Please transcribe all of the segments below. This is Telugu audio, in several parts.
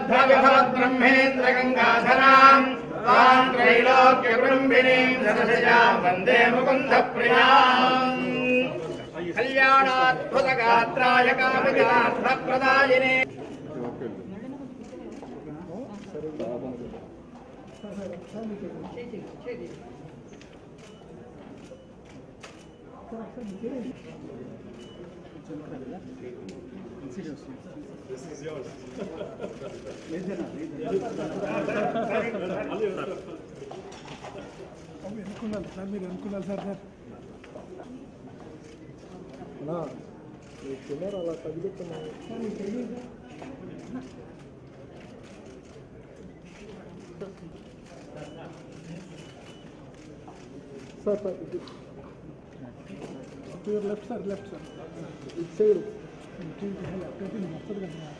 బ్రహ్మేంద్ర గంగాధరాం తాం త్రైలోక్య కుటుంబినీం సదశజాం వందే ముకుంద ప్రియాం కళ్యాణాద్భుత గాత్రాయ కామితార్థ ప్రదాయినే అనుకున్నాను సార్ మీరు అనుకున్నారు సార్ సార్ అలా తగ్గుతున్నాను సార్ సార్ ఇది your left sir left sir ఇటు సైడ్ లెఫ్ట్ అయితే నేను వస్తుంది కదా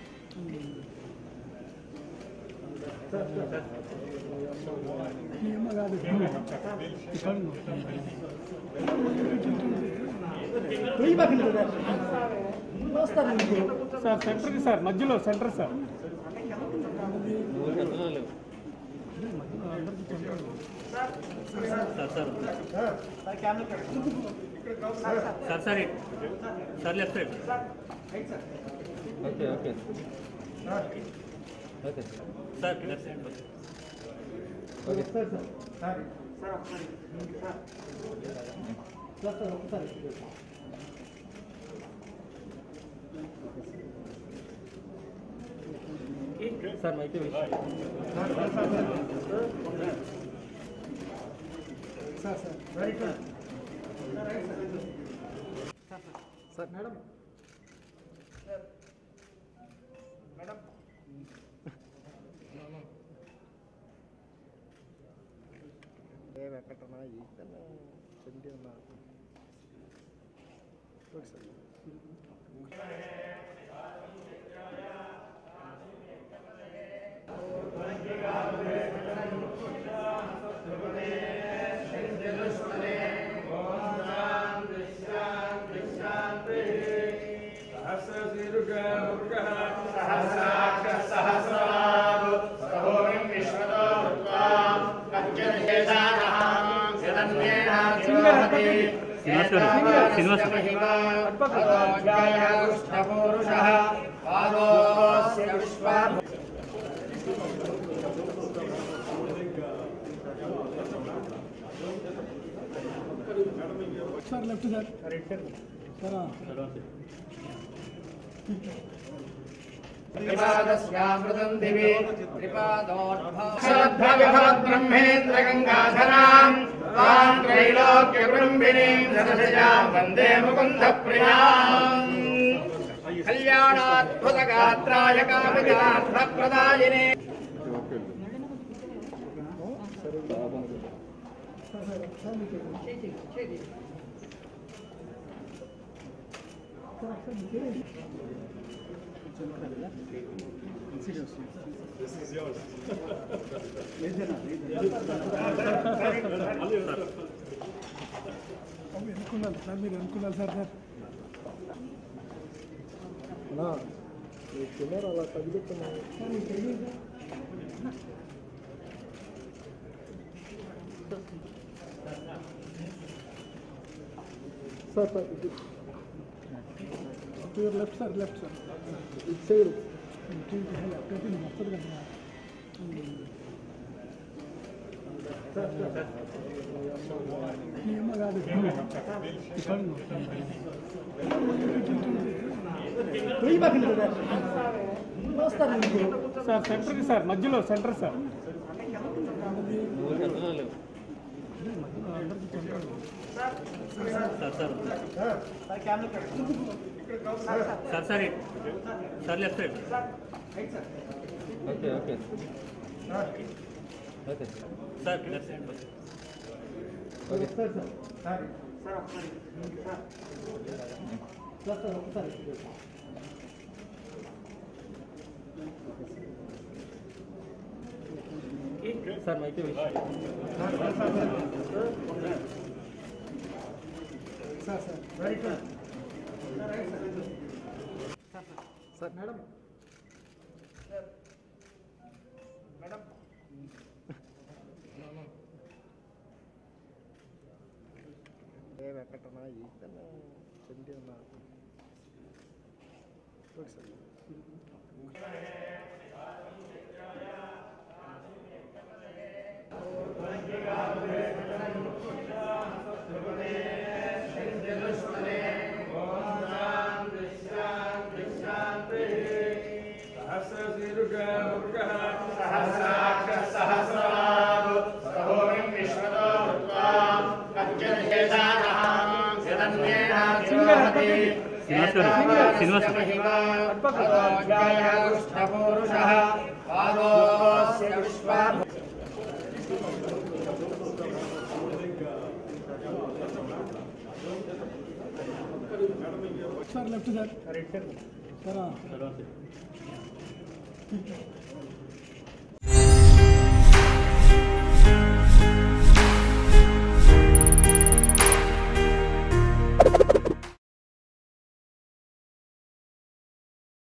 సార్ సార్ మీ అమ్మ కాదు సార్ సెంటర్ సార్ మధ్యలో centre sir sir sir sir left side okay okay okay sir left side sir మైతే sir sir right sir madam Venkataramana ఈతను చెంది ఉన్నారు ఓకే సార్ శ్రీనివాస్ గారు Srinivas sir left sir sir బ్రహ్మేంద్ర గంగాధరాం తాం త్రైలోక్య కుటుంబినీం సదశజాం వందే ముకుంద ప్రియాం కళ్యాణాద్భుత గాత్రాయ కామితార్థ ప్రదాయినే అనుకున్నాను సార్ మీరు అనుకున్నారు సార్ సార్ కెమెరా అలా తగ్గుతున్నాను సార్ సార్ ఇది your left sir left sir ఇటు సైడ్ లెఫ్ట్ అయితే నేను వస్తుంది కదా సార్ సార్ మీ అమ్మ కాదు సార్ సెంటర్ సార్ మధ్యలో centre sir sir sir sir sir sir left side okay okay okay sir left side sir sir sir ఒకసారి సార్ మైతే sir sir right sir madam seventy ఉన్నా ఓకే సార్ సహస్రాక్షసహస్రాదు విశ్వతో భూత్వా అత్యున్నేషానః శతన్యేన విరోహతి శ్రీనివాస్ గారు, శ్రీనివాస్ గారు. కృష్ణపూరుషः పాదోస్య విశ్వా sir left sir right sir sir తర్వాత